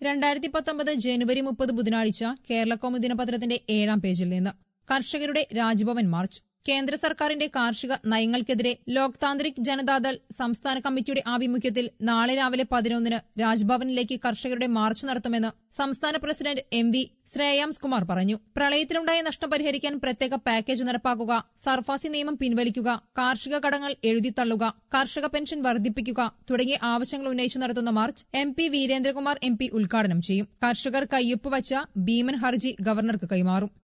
രണ്ടായിരത്തി പത്തൊമ്പത് ജനുവരി മുപ്പത് ബുധനാഴ്ച കേരളകൗമുദി ദിനപത്രത്തിന്റെ ഏഴാം പേജിൽ നിന്ന് കർഷകരുടെ രാജ്ഭവൻ മാർച്ച് കേന്ദ്ര സർക്കാരിന്റെ കാർഷിക നയങ്ങൾക്കെതിരെ ലോക് താന്ത്രിക് ജനതാദൾ സംസ്ഥാന കമ്മിറ്റിയുടെ ആഭിമുഖ്യത്തിൽ നാളെ രാവിലെ പതിനൊന്നിന് രാജ്ഭവനിലേക്ക് കർഷകരുടെ മാർച്ച് നടത്തുമെന്ന് സംസ്ഥാന president M V Shreyams Kumar പറഞ്ഞു പ്രളയത്തിലുണ്ടായ നഷ്ടം പരിഹരിക്കാൻ പ്രത്യേക പാക്കേജ് നടപ്പാക്കുക സർഫാസി നിയമം പിൻവലിക്കുക കാർഷിക കടങ്ങൾ എഴുതിത്തള്ളുക കർഷക പെൻഷൻ വർദ്ധിപ്പിക്കുക തുടങ്ങിയ ആവശ്യങ്ങൾ ഉന്നയിച്ചു നടത്തുന്ന march M P Veerendrakumar M P ഉദ്ഘാടനം ചെയ്യും കർഷകർ കയ്യൊപ്പ് വച്ച ഭീമൻ ഹർജി ഗവർണർക്ക് കൈമാറും